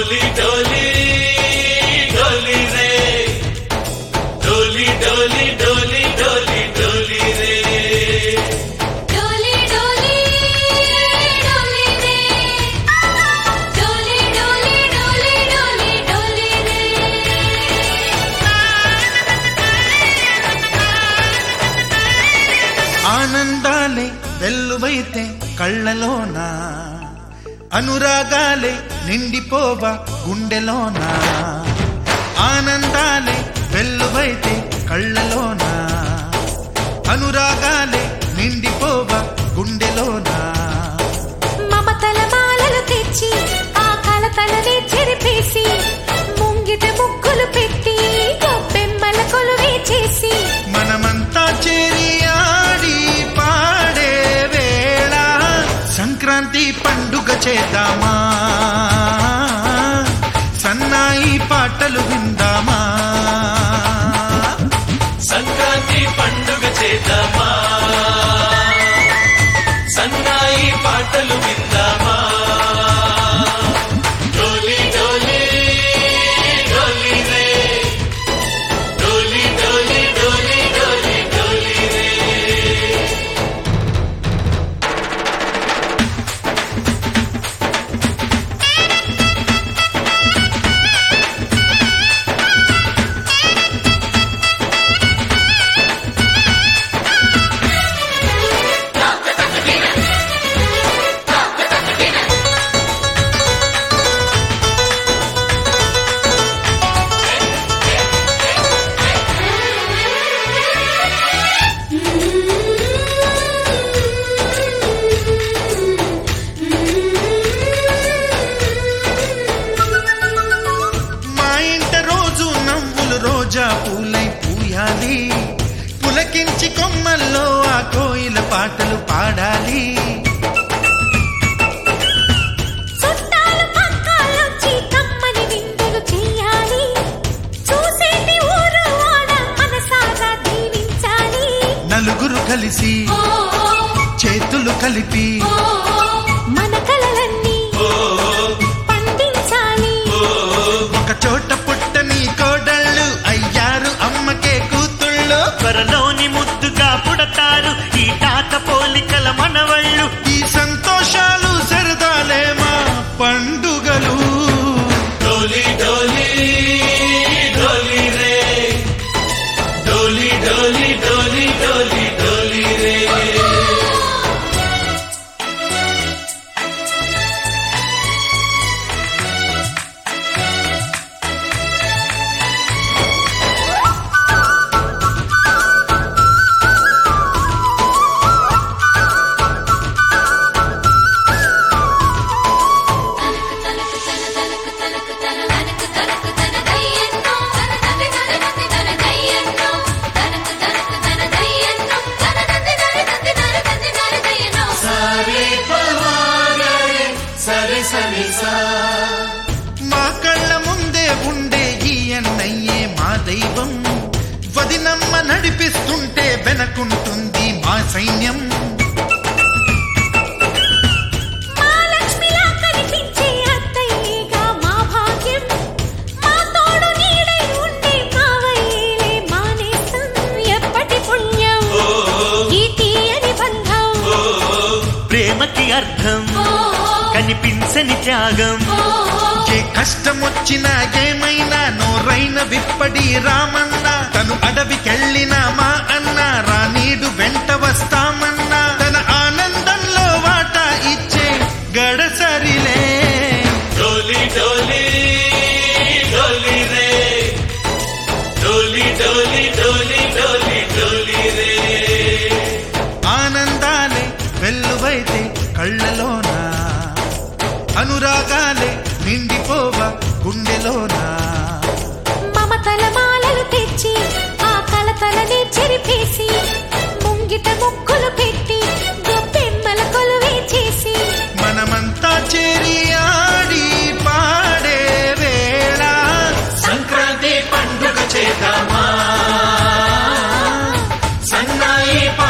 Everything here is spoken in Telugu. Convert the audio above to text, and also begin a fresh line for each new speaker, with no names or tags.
డోలి డోలి డోలి రే డోలి డోలి డోలి డోలి డోలి రే
డోలి డోలి డోలి రే డోలి డోలి డోలి డోలి డోలి రే
ఆనందాలే వెల్లువైతే కళ్ళలోన అనురాగాలే నిండిపోవా గుండెలోన ఆనందాలే వెల్లువైతే కళ్ళలోన అనురాగాలే నిండిపోవా గుండెలోన
మమతల మాలలు తెచ్చి ఆ కలతలనే చెరిపేసి ముంగిట ముగ్గులు పెట్టి గొప్పెమ్మల కొలువే చేసి
మనమంతా చేరి ఆడి పాడే వేళ సంక్రాంతి పండుగ చేద్దామా సన్నాయి పాటలు విందామా
సంక్రాంతి పండుగ చేద్దామా సన్నాయి పాటలు విందామా డోలి డోలి డోలి రే డోలి డోలి డోలి డోలి డోలి రే
మా ఇంట రోజు నవ్వులు రోజా పూలై పూయాలి పులకించి కొమ్మల్లో ఆ కోయిల పాటలు పాడాలి
చుట్టాలు పక్కాలొచ్చి కమ్మని విందులు చెయ్యాలి చూసేటి ఊరు వాడ మనసారా దీవించాలి
నలుగురు కలిసి
ఓ
చేతులు కలిపి
ఓ మన కలలన్నీ పండించాలి
ఒక చోట పుట్టని కోడళ్ళు అయ్యారు అమ్మకే కూతుళ్ళు
త్వరలోని ముద్దుగా పుడతారు ఈ తాత పోలికల మనవళ్ళు
ఈ సంతోషాలు సరదాలే మా పండుగలు
డోలి డోలి డోలి రే డోలి డోలి డోలి డోలి డోలి రే సరే పవారే సరే సరే సా
మా కళ్ళ ముందే ఉండే ఈ అన్నయ్యే మా దైవం వదినమ్మ నడిపిస్తుంటే వెనకుంటుంది మా సైన్యం
మహాలక్ష్మిలా కనిపించే అత్తయ్యేగా మా భాగ్యం మా తోడు నీడై ఉండే మావయ్యేలే మా నేస్తం ఎప్పటి పుణ్యం ఈ తీయని బంధం
ప్రేమకి అర్థం
ఓ
కనిపించని త్యాగం
ఓ
ఏ కష్టం వచ్చినా ఏమైనా నోరైన విప్పడి రామన్న తను అడవికెళ్ళిన మా అన్న రానీడు వెంట వస్తామన్నా తన ఆనందంలో వాటా ఇచ్చే గడసరిలే
డోలి డోలి డోలి రే డోలి డోలి డోలి డోలి డోలి రే
ఆనందాలే వెల్లువైతే కళ్ళలోన అనురాగాలే నిండిపోవ గుండెలోన
మమతల మాలలు తెచ్చి ఆ కలతలనే చెరిపేసి ముంగిట ముక్కులు పెట్టి గొప్పెమ్మల కొలువే చేసి
మనమంతా చేరి ఆడి పాడే వేళ
సంక్రాంతి పండుగ చేద్దామా సన్నాయి పా